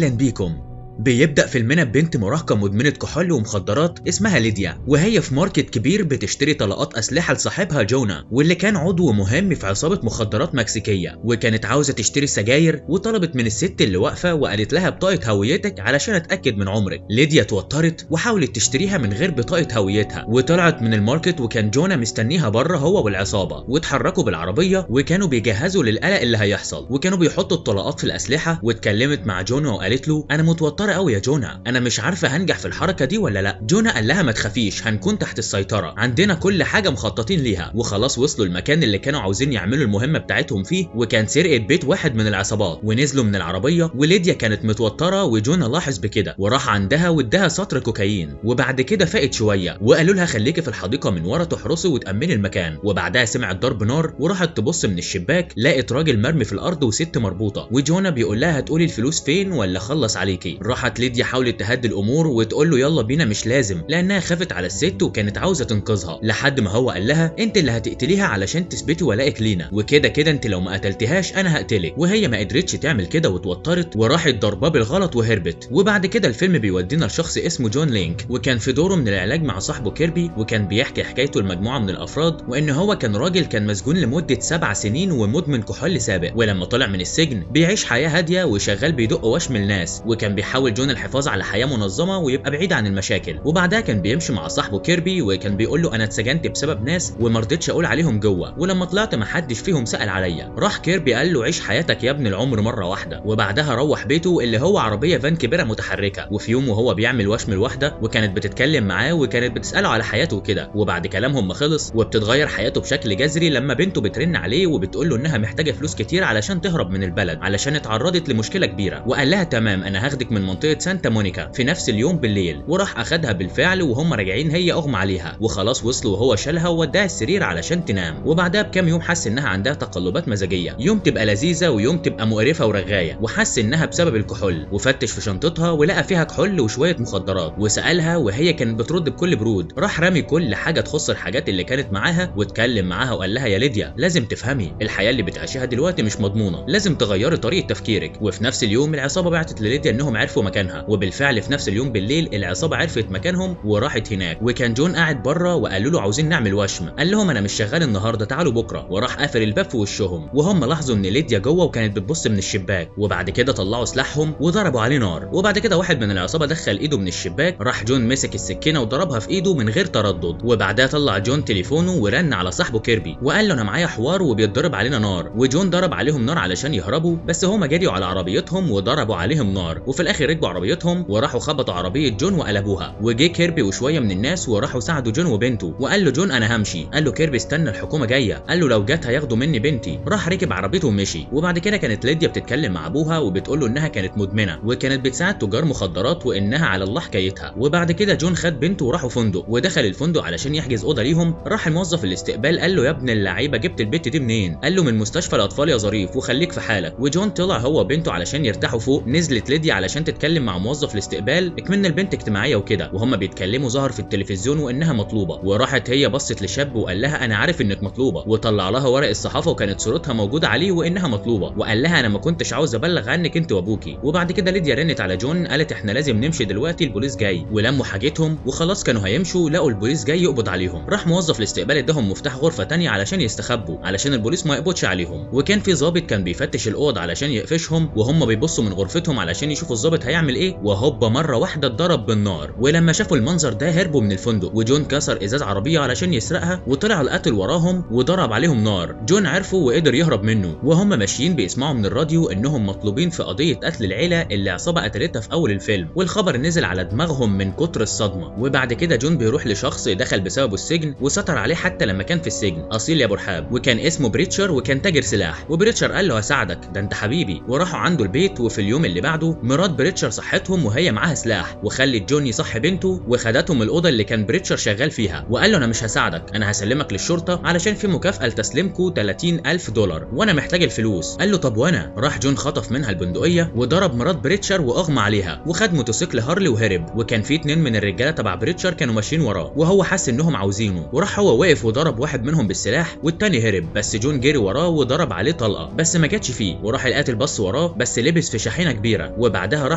اهلا بيكم بيبدأ فيلمنا ببنت مراهقة مدمنة كحول ومخدرات اسمها ليديا وهي في ماركت كبير بتشتري طلقات أسلحة لصاحبها جونا واللي كان عضو مهم في عصابة مخدرات مكسيكية وكانت عاوزة تشتري سجاير وطلبت من الست اللي واقفة وقالت لها بطاقة هويتك علشان أتأكد من عمرك ليديا اتوترت وحاولت تشتريها من غير بطاقة هويتها وطلعت من الماركت وكان جونا مستنيها بره هو والعصابة واتحركوا بالعربية وكانوا بيجهزوا للقلق اللي هيحصل وكانوا بيحطوا الطلقات في الأسلحة واتكلمت مع جونا وقالت له أنا متوترة قوي يا جونا انا مش عارفه هنجح في الحركه دي ولا لا جونا قال لها ما تخافيش هنكون تحت السيطره عندنا كل حاجه مخططين ليها وخلاص وصلوا المكان اللي كانوا عاوزين يعملوا المهمه بتاعتهم فيه وكان سرقه بيت واحد من العصابات ونزلوا من العربيه وليديا كانت متوتره وجونا لاحظ بكده وراح عندها واداها سطر كوكايين وبعد كده فاقت شويه وقالوا لها خليكي في الحديقه من ورا تحرسي وتامني المكان وبعدها سمعت ضرب نار وراحت تبص من الشباك لقت راجل مرمي في الارض وست مربوطه وجونا بيقول لها هتقولي الفلوس فين ولا خلص عليكي راحت ليديا حاولت تهدي الامور وتقول له يلا بينا مش لازم لانها خافت على الست وكانت عاوزه تنقذها لحد ما هو قال لها انت اللي هتقتليها علشان تثبتي ولائك لينا وكده كده انت لو ما قتلتهاش انا هقتلك وهي ما قدرتش تعمل كده واتوترت وراحت ضرباه بالغلط وهربت وبعد كده الفيلم بيودينا لشخص اسمه جون لينك وكان في دوره من العلاج مع صاحبه كيربي وكان بيحكي حكايته لمجموعه من الافراد وان هو كان راجل كان مسجون لمده سبع سنين ومدمن كحول سابق ولما طلع من السجن بيعيش حياه هاديه وشغال بيدق وشم الناس وكان بيحاول جون الحفاظ على حياه منظمه ويبقى بعيد عن المشاكل وبعدها كان بيمشي مع صاحبه كيربي وكان بيقول له انا اتسجنت بسبب ناس وما رضيتش اقول عليهم جوه ولما طلعت ما حدش فيهم سال عليا راح كيربي قال له عيش حياتك يا ابن العمر مره واحده وبعدها روح بيته اللي هو عربيه فان كبيره متحركه وفي يوم وهو بيعمل وشم الواحده وكانت بتتكلم معاه وكانت بتساله على حياته وكده وبعد كلامهم ما خلص وبتتغير حياته بشكل جذري لما بنته بترن عليه وبتقول له انها محتاجه فلوس كتير علشان تهرب من البلد علشان اتعرضت لمشكله كبيره وقال لها تمام انا هاخدك من منطقه سانتا مونيكا في نفس اليوم بالليل وراح اخدها بالفعل وهم راجعين هي اغمى عليها وخلاص وصلوا وهو شالها ووداها السرير علشان تنام وبعدها بكام يوم حس انها عندها تقلبات مزاجيه يوم تبقى لذيذه ويوم تبقى مقرفه ورغايه وحس انها بسبب الكحول وفتش في شنطتها ولقى فيها كحول وشويه مخدرات وسالها وهي كانت بترد بكل برود راح رامي كل حاجه تخص الحاجات اللي كانت معاها واتكلم معاها وقال لها يا ليديا لازم تفهمي الحياه اللي بتعيشيها دلوقتي مش مضمونه لازم تغيري طريقه تفكيرك وفي نفس اليوم العصابه بعتت لليديا انهم عرفوا مكانها وبالفعل في نفس اليوم بالليل العصابه عرفت مكانهم وراحت هناك وكان جون قاعد بره وقالوا له عاوزين نعمل وشم قال لهم انا مش شغال النهارده تعالوا بكره وراح قافل الباب في وشهم وهم لاحظوا ان ليديا جوه وكانت بتبص من الشباك وبعد كده طلعوا سلاحهم وضربوا عليه نار وبعد كده واحد من العصابه دخل ايده من الشباك راح جون مسك السكينه وضربها في ايده من غير تردد وبعدها طلع جون تليفونه ورن على صاحبه كيربي وقال له انا معايا حوار وبيتضرب علينا نار وجون ضرب عليهم نار علشان يهربوا بس هما جريوا على عربيتهم وضربوا عليهم نار وفي الاخر ركبوا عربيتهم وراحوا خبطوا عربيه جون وقلبوها وجه كيربي وشويه من الناس وراحوا ساعدوا جون وبنته وقال له جون انا همشي قال له كيربي استنى الحكومه جايه قال له لو جت هياخدوا مني بنتي راح ركب عربيته ومشي وبعد كده كانت ليديا بتتكلم مع ابوها وبتقول له انها كانت مدمنه وكانت بتساعد تجار مخدرات وانها على الله حكايتها وبعد كده جون خد بنته وراحوا فندق ودخل الفندق علشان يحجز اوضه ليهم راح الموظف الاستقبال قال له يا ابن اللعيبه جبت البت دي منين قال له من مستشفى الاطفال يا ظريف وخليك في حالك وجون طلع هو وبنته علشان يرتاحوا فوق نزلت ليديا علشان تتكلم مع موظف الاستقبال اكمن البنت اجتماعيه وكده وهم بيتكلموا ظهر في التلفزيون وانها مطلوبه وراحت هي بصت لشاب وقال لها انا عارف انك مطلوبه وطلع لها ورق الصحافه وكانت صورتها موجوده عليه وانها مطلوبه وقال لها انا ما كنتش عاوز ابلغ عنك انت وابوكي وبعد كده ليديا رنت على جون قالت احنا لازم نمشي دلوقتي البوليس جاي ولموا حاجتهم وخلاص كانوا هيمشوا لقوا البوليس جاي يقبض عليهم راح موظف الاستقبال اداهم مفتاح غرفه تانية علشان يستخبوا علشان البوليس ما يقبضش عليهم وكان في ظابط كان بيفتش الاوض علشان يقفشهم وهم بيبصوا من غرفتهم علشان يشوفوا الظابط هيعمل ايه وهوبا مره واحده اتضرب بالنار ولما شافوا المنظر ده هربوا من الفندق وجون كسر ازاز عربيه علشان يسرقها وطلع القاتل وراهم وضرب عليهم نار جون عرفه وقدر يهرب منه وهم ماشيين بيسمعوا من الراديو انهم مطلوبين في قضيه قتل العيله اللي عصابه قتلتها في اول الفيلم والخبر نزل على دماغهم من كتر الصدمه وبعد كده جون بيروح لشخص دخل بسببه السجن وستر عليه حتى لما كان في السجن اصيل يا برحاب وكان اسمه بريتشر وكان تاجر سلاح وبريتشر قال له هساعدك ده انت حبيبي وراحوا عنده البيت وفي اليوم اللي بعده مرات بريتشر صحتهم وهي معاها سلاح وخلت جون يصحي بنته وخدتهم الاوضه اللي كان بريتشر شغال فيها وقال له انا مش هساعدك انا هسلمك للشرطه علشان في مكافاه لتسليمكم 30 الف دولار وانا محتاج الفلوس قال له طب وانا راح جون خطف منها البندقيه وضرب مرات بريتشر واغمى عليها وخد موتوسيكل هارلي وهرب وكان في اتنين من الرجاله تبع بريتشر كانوا ماشيين وراه وهو حس انهم عاوزينه وراح هو واقف وضرب واحد منهم بالسلاح والتاني هرب بس جون جري وراه وضرب عليه طلقه بس ما جاتش فيه وراح القاتل بص وراه بس لبس في شاحنه كبيره وبعدها راح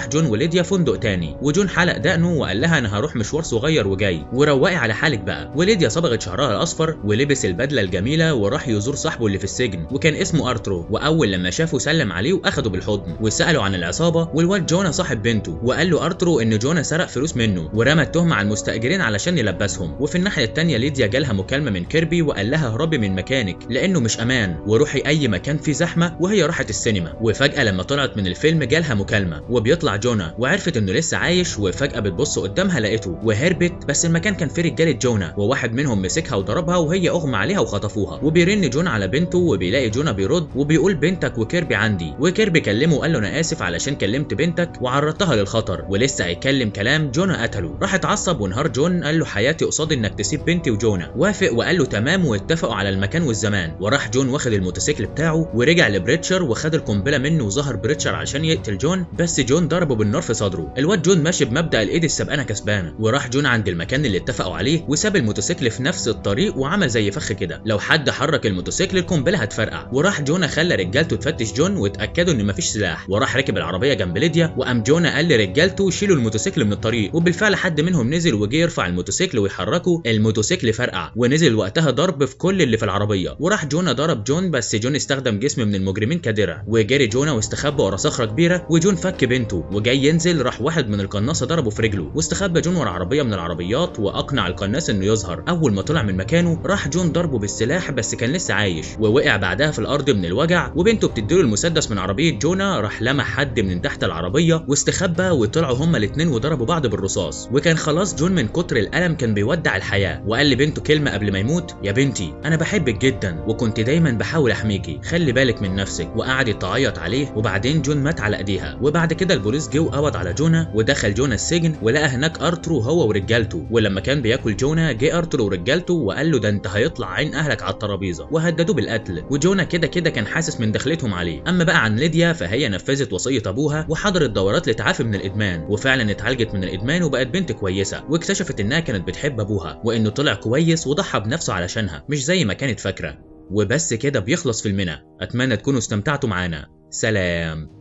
وراح جون وليديا فندق تاني وجون حلق دقنه وقال لها انا هروح مشوار صغير وجاي وروقي على حالك بقى وليديا صبغت شعرها الاصفر ولبس البدله الجميله وراح يزور صاحبه اللي في السجن وكان اسمه ارترو واول لما شافه سلم عليه واخده بالحضن وساله عن العصابه والواد جونا صاحب بنته وقال له ارترو ان جونا سرق فلوس منه ورمى التهمه على المستاجرين علشان يلبسهم وفي الناحيه التانيه ليديا جالها مكالمه من كيربي وقال لها هربي من مكانك لانه مش امان وروحي اي مكان فيه زحمه وهي راحت السينما وفجاه لما طلعت من الفيلم جالها مكالمه وبيطلع جونا وعرفت انه لسه عايش وفجاه بتبص قدامها لقيته وهربت بس المكان كان فيه رجاله جونا وواحد منهم مسكها وضربها وهي اغمى عليها وخطفوها وبيرن جون على بنته وبيلاقي جونا بيرد وبيقول بنتك وكيربي عندي وكيربي كلمه وقال له انا اسف علشان كلمت بنتك وعرضتها للخطر ولسه هيتكلم كلام جونا قتله راح اتعصب وانهار جون قال له حياتي قصاد انك تسيب بنتي وجونا وافق وقال له تمام واتفقوا على المكان والزمان وراح جون واخد الموتوسيكل بتاعه ورجع لبريتشر وخد القنبله منه وظهر بريتشر عشان يقتل جون بس جون ضربه بالنار في صدره الواد جون ماشي بمبدا الايد السبقانه كسبانه وراح جون عند المكان اللي اتفقوا عليه وساب الموتوسيكل في نفس الطريق وعمل زي فخ كده لو حد حرك الموتوسيكل القنبله هتفرقع وراح جونا خلى رجالته تفتش جون واتاكدوا ان مفيش سلاح وراح ركب العربيه جنب ليديا وقام جونا قال لرجالته شيلوا الموتوسيكل من الطريق وبالفعل حد منهم نزل وجه يرفع الموتوسيكل ويحركه الموتوسيكل فرقع ونزل وقتها ضرب في كل اللي في العربيه وراح جونا ضرب جون بس جون استخدم جسم من المجرمين كدرع وجري جونا واستخبى ورا صخره كبيره وجون فك بنته وجاي ينزل راح واحد من القناصه ضربه في رجله واستخبى جون ورا عربيه من العربيات واقنع القناص انه يظهر اول ما طلع من مكانه راح جون ضربه بالسلاح بس كان لسه عايش ووقع بعدها في الارض من الوجع وبنته بتديله المسدس من عربيه جونا راح لمح حد من تحت العربيه واستخبى وطلعوا هما الاثنين وضربوا بعض بالرصاص وكان خلاص جون من كتر الالم كان بيودع الحياه وقال لبنته كلمه قبل ما يموت يا بنتي انا بحبك جدا وكنت دايما بحاول احميكي خلي بالك من نفسك وقعدت تعيط عليه وبعدين جون مات على ايديها وبعد كده البوليس جه وقبض على جونا ودخل جونا السجن ولقى هناك ارترو هو ورجالته ولما كان بياكل جونا جه ارترو ورجالته وقال له ده انت هيطلع عين اهلك على الترابيزه وهددوه بالقتل وجونا كده كده كان حاسس من دخلتهم عليه اما بقى عن ليديا فهي نفذت وصيه ابوها وحضرت دورات لتعافي من الادمان وفعلا اتعالجت من الادمان وبقت بنت كويسه واكتشفت انها كانت بتحب ابوها وانه طلع كويس وضحى بنفسه علشانها مش زي ما كانت فاكره وبس كده بيخلص فيلمنا اتمنى تكونوا استمتعتوا معانا سلام